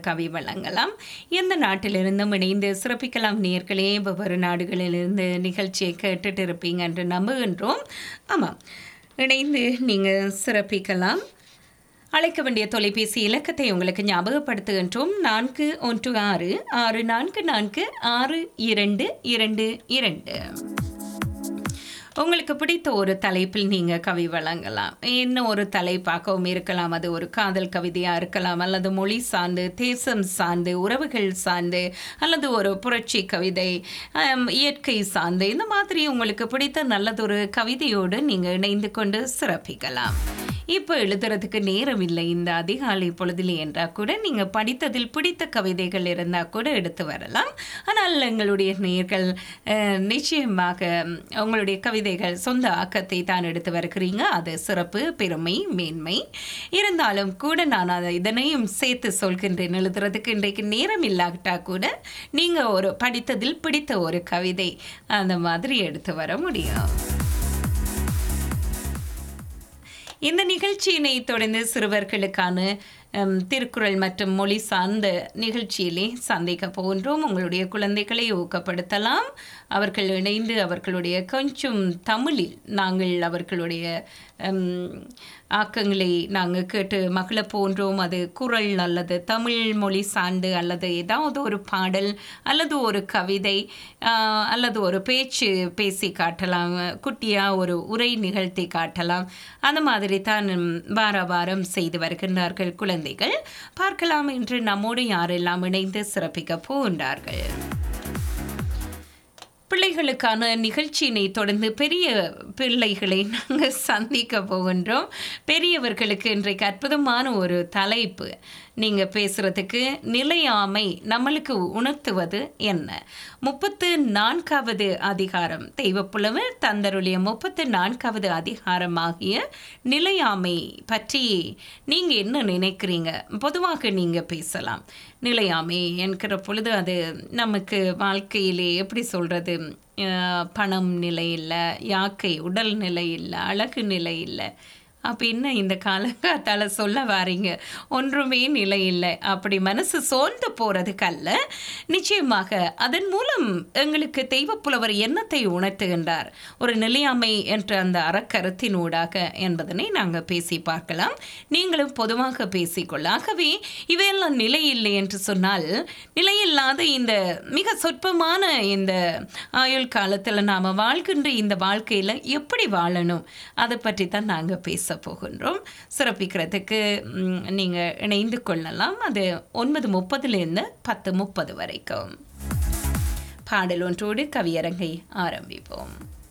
கவி வழங்கலாம் எந்த நாட்டிலிருந்தும் இணைந்து சிறப்பிக்கலாம் நேர்களே வெவ்வேறு நாடுகளிலிருந்து நிகழ்ச்சியை கேட்டுட்டு இருப்பீங்க என்று நம்புகின்றோம் ஆமாம் இணைந்து நீங்கள் சிறப்பிக்கலாம் அழைக்க வேண்டிய தொலைபேசி இலக்கத்தை உங்களுக்கு ஞாபகப்படுத்துகின்றோம் நான்கு ஒன்று ஆறு ஆறு நான்கு நான்கு ஆறு இரண்டு இரண்டு இரண்டு உங்களுக்கு பிடித்த ஒரு தலைப்பில் நீங்கள் கவி வழங்கலாம் என்ன ஒரு தலைப்பாகவும் இருக்கலாம் அது ஒரு காதல் கவிதையாக இருக்கலாம் அல்லது மொழி சார்ந்து தேசம் சார்ந்து உறவுகள் சார்ந்து அல்லது ஒரு புரட்சி கவிதை ஆம், இயற்கை சார்ந்து இந்த மாதிரி உங்களுக்கு பிடித்த நல்லதொரு கவிதையோடு நீங்கள் இணைந்து கொண்டு சிறப்பிக்கலாம் இப்போ எழுதுறதுக்கு நேரம் இல்லை இந்த அதிகாலை பொழுதிலே என்றால் கூட நீங்கள் படித்ததில் பிடித்த கவிதைகள் இருந்தால் கூட எடுத்து வரலாம் ஆனால் எங்களுடைய நேர்கள் அஹ், நிச்சயமாக ம், உங்களுடைய கவிதைகள் சொந்த ஆக்கத்தை தான் எடுத்து வருகிறீங்க அது சிறப்பு பெருமை மேன்மை இருந்தாலும் கூட நான் அதை இதனையும் சேர்த்து சொல்கின்றேன் எழுதுறதுக்கு இன்றைக்கு நேரம் இல்லாவிட்டா கூட நீங்கள் ஒரு படித்ததில் பிடித்த ஒரு கவிதை அந்த மாதிரி எடுத்து வர முடியும் இந்த நிகழ்ச்சியினை தொடர்ந்து சிறுவர்களுக்கான ஹம், திருக்குறள் மற்றும் மொழி சார்ந்த நிகழ்ச்சியிலே சந்திக்க போகின்றோம் உங்களுடைய குழந்தைகளை ஊக்கப்படுத்தலாம் அவர்கள் இணைந்து அவர்களுடைய கொஞ்சம் தமிழில் நாங்கள் அவர்களுடைய ஹம், ஆக்கங்களை நாங்கள் கேட்டு மகள போன்றோம் அது குரல் அல்லது தமிழ் மொழி சார்ந்து அல்லது ஏதாவது ஒரு பாடல் அல்லது ஒரு கவிதை ஆஹ், அல்லது ஒரு பேச்சு பேசி காட்டலாம் குட்டியாக ஒரு உரை நிகழ்த்தி காட்டலாம் அந்த மாதிரி தான் ம், வார வாரம் செய்து வருகின்றார்கள் குழந்தைகள் பார்க்கலாம் என்று நம்மோடு யாரெல்லாம் இணைந்து சிறப்பிக்க போகின்றார்கள் பிள்ளைகளுக்கான நிகழ்ச்சியினை தொடர்ந்து பெரிய பிள்ளைகளை நாங்கள் சந்திக்க போகின்றோம் பெரியவர்களுக்கு இன்றைக்கு அற்புதமான ஒரு தலைப்பு நீங்கள் பேசுகிறதுக்கு நிலையாமை நம்மளுக்கு உணர்த்துவது என்ன முப்பத்து நான்காவது அதிகாரம் தெய்வப்புலவர் தந்தருடைய முப்பத்து நான்காவது அதிகாரமாகிய நிலையாமை பற்றி நீங்கள் என்ன நினைக்கிறீங்க பொதுவாக நீங்கள் பேசலாம் நிலையாமை என்கிற பொழுது அது நமக்கு வாழ்க்கையிலே எப்படி சொல்கிறது பணம் நிலை இல்லை யாக்கை உடல் நிலை இல்லை அழகு நிலை இல்லை அப்போ என்ன இந்த காலங்காத்தால் சொல்ல வாரீங்க ஒன்றுமே நிலை இல்லை அப்படி மனசு சோர்ந்து போகிறதுக்கு அல்ல நிச்சயமாக அதன் மூலம் எங்களுக்கு தெய்வப்புலவர் எண்ணத்தை உணர்த்துகின்றார் ஒரு நிலையாமை என்ற அந்த அறக்கருத்தின் ஊடாக என்பதனை நாங்கள் பேசி பார்க்கலாம் நீங்களும் பொதுவாக பேசிக்கொள்ள ஆகவே இவையெல்லாம் நிலை இல்லை என்று சொன்னால் நிலையில்லாத இந்த மிக சொற்பமான இந்த ஆயுள் காலத்தில் நாம் வாழ்கின்ற இந்த வாழ்க்கையில் எப்படி வாழணும் அதை பற்றி தான் நாங்கள் பேச போகின்றோம் சிறப்பிக்கிறதுக்கு நீங்கள் இணைந்து கொள்ளலாம் அது ஒன்பது முப்பதுலேருந்து பத்து முப்பது வரைக்கும் பாடல் ஒன்றோடு கவியரங்கை ஆரம்பிப்போம்